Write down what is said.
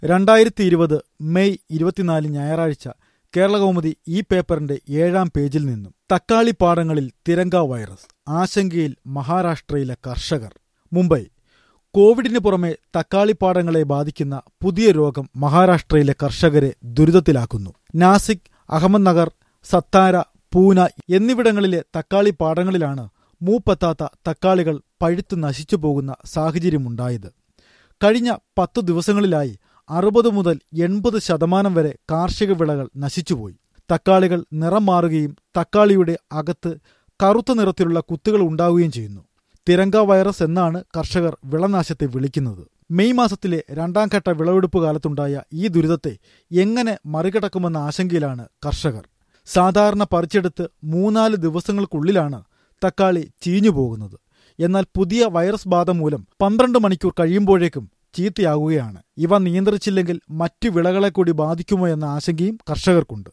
രണ്ടായിരത്തി ഇരുപത് മെയ് ഇരുപത്തിനാല് ഞായറാഴ്ച കേരളകൗമുദി ഈ പേപ്പറിന്റെ ഏഴാം പേജിൽ നിന്നും തക്കാളി പാടങ്ങളിൽ തിരങ്ക വൈറസ് ആശങ്കയിൽ മഹാരാഷ്ട്രയിലെ കർഷകർ മുംബൈ കോവിഡിന് പുറമെ തക്കാളിപ്പാടങ്ങളെ ബാധിക്കുന്ന പുതിയ രോഗം മഹാരാഷ്ട്രയിലെ കർഷകരെ ദുരിതത്തിലാക്കുന്നു നാസിക് അഹമ്മദ്നഗർ സത്താര പൂന എന്നിവിടങ്ങളിലെ തക്കാളിപ്പാടങ്ങളിലാണ് മൂപ്പെത്താത്ത തക്കാളികൾ പഴുത്തു നശിച്ചു പോകുന്ന സാഹചര്യമുണ്ടായത് കഴിഞ്ഞ പത്തു ദിവസങ്ങളിലായി അറുപത് മുതൽ എൺപത് ശതമാനം വരെ കാർഷിക വിളകൾ നശിച്ചുപോയി തക്കാളികൾ നിറം മാറുകയും തക്കാളിയുടെ അകത്ത് കറുത്ത നിറത്തിലുള്ള കുത്തുകൾ ഉണ്ടാവുകയും ചെയ്യുന്നു തിരങ്ക വൈറസ് എന്നാണ് കർഷകർ വിളനാശത്തെ വിളിക്കുന്നത് മെയ് മാസത്തിലെ രണ്ടാം ഘട്ട വിളവെടുപ്പ് കാലത്തുണ്ടായ ഈ ദുരിതത്തെ എങ്ങനെ മറികടക്കുമെന്ന ആശങ്കയിലാണ് കർഷകർ സാധാരണ പറിച്ചെടുത്ത് മൂന്നാല് ദിവസങ്ങൾക്കുള്ളിലാണ് തക്കാളി ചീഞ്ഞു പോകുന്നത് എന്നാൽ പുതിയ വൈറസ് ബാധ മൂലം പന്ത്രണ്ട് മണിക്കൂർ കഴിയുമ്പോഴേക്കും ചീത്തയാകുകയാണ് ഇവ നിയന്ത്രിച്ചില്ലെങ്കിൽ മറ്റു വിളകളെ കൂടി ബാധിക്കുമോ എന്ന ആശങ്കയും കർഷകർക്കുണ്ട്